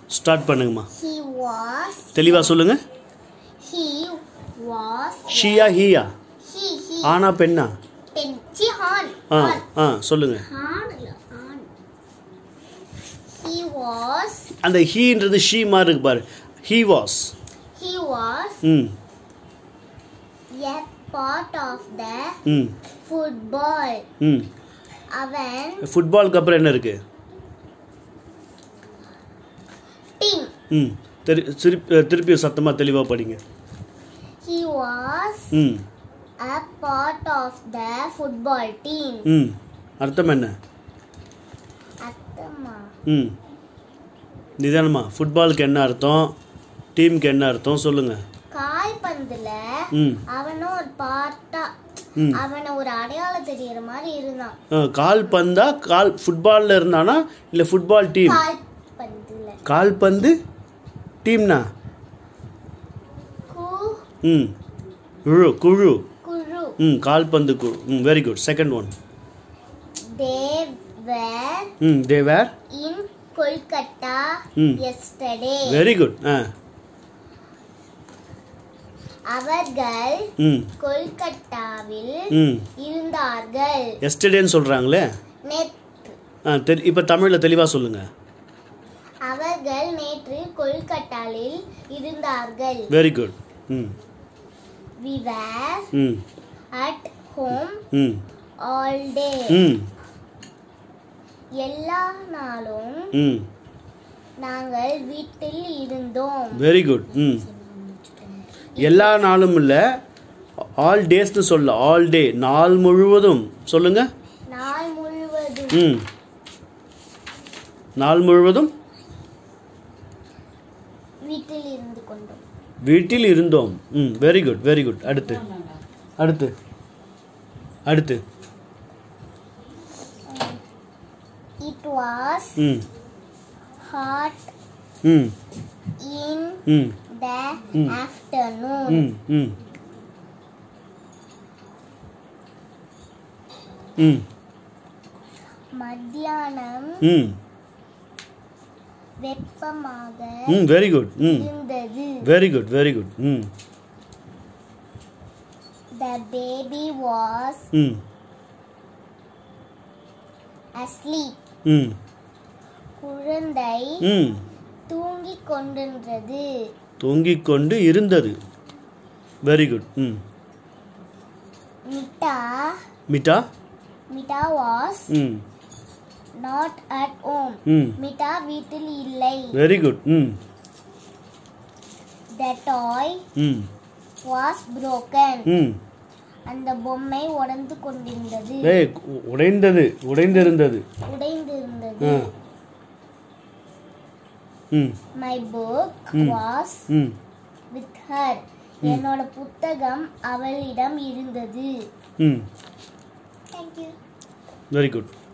Start பண்ணுங்கம்மா He was. தெளிவாக சொல்லுங்கள் He was. Shia ஹீயா He. He. ஆனா பெண்ணா Pen. She. Han. Ah Han. ஆ சொல்லுங்கள் Han. இல்ல, Han. He was. அந்த ஹீன்றது ஷீ மாதிரி இருக்கு பாரு ஹீ வாஸ் He was ம் a part of the ம் football. ம் அவன் ஃபுட்பாலுக்கு அப்புறம் என்ன இருக்குது team. ம் தெரி திருப்பி திருப்பி சத்தமாக தெளிவாக படிங்க He was ம் a part of the football team. ம் அர்த்தம் என்ன அத்தம்மா ம் நிதானமா ஃபுட்பாலுக்கு என்ன அர்த்தம் டீமுக்கு என்ன அர்த்தம் சொல்லுங்கள் கால்பந்துல ம் அவனும் ஒரு பார்ட்டா ம் அவனை ஒரு அடையாளம் தெரியற மாதிரி இருந்தான் ஆ, கால் பந்தா கால் ஃபுட்பாலில் இருந்தானா இல்லை ஃபுட்பால் டீம் கால்பந்துல கால்பந்து டீம்னா கு ம் குழு குழு குரு ம் கால்பந்து குழு hmm very good second one they were ம் தே வேர் in கொல்கத்தா ம். yesterday வெரி குட் ஆ அவர்கள் ம் கொல்கத்தாவில் ம் இருந்தார்கள் எஸ்டர்டேன்னு சொல்கிறாங்களே நேற்று ஆ தெரி இப்போ தமிழில் தெளிவாக சொல்லுங்கள் அவர்கள் நேற்று கொல்கத்தாவில் இருந்தார்கள் very good hmm we were ம் at home ம் all day ம் எல்லா நாளும் ம் நாங்கள் வீட்டில் இருந்தோம் வெரி குட் ம் எல்லா நாளும் இல்லை ஆல் டேஸ்னு சொல்ல ஆல் டே நாள் முழுவதும் சொல்லுங்க நாள் முழுவதும் ம் நாள் முழுவதும் வீட்டில் இருந்து கொண்டோம் வீட்டில் இருந்தோம் ம் வெரி குட் வெரி குட் அடுத்து அடுத்து அடுத்து இட் வாஸ் ம் ஹாட் ம் இன் ம் த ம். ஆஃப்டர்நூன் ம் ம் ம் மத்தியானம் ம் வெப்பமாக ம் வெரி குட் ம் இருந்தது very good very good hmm the baby was hmm asleep ம் குழந்தை ம் தூங்கிக் கொண்டிருந்தது தூங்கிக் கொண்டு இருந்தது very good hmm Mita Mita Mita was hmm not at home hmm Mita வீட்டில் இல்லை வெரி குட் ம் த டாய் ம் வாஸ் broken ம் அந்த பொம்மை உடைந்து கொண்டிருந்தது ஏய் உடைந்தது உடைந்திருந்தது உடைந்திருந்தது ah hmm my book hmm. Was hmm with her என்னோட புத்தகம் அவளிடம் இருந்தது ம் தேங்க்யூ வெரி குட்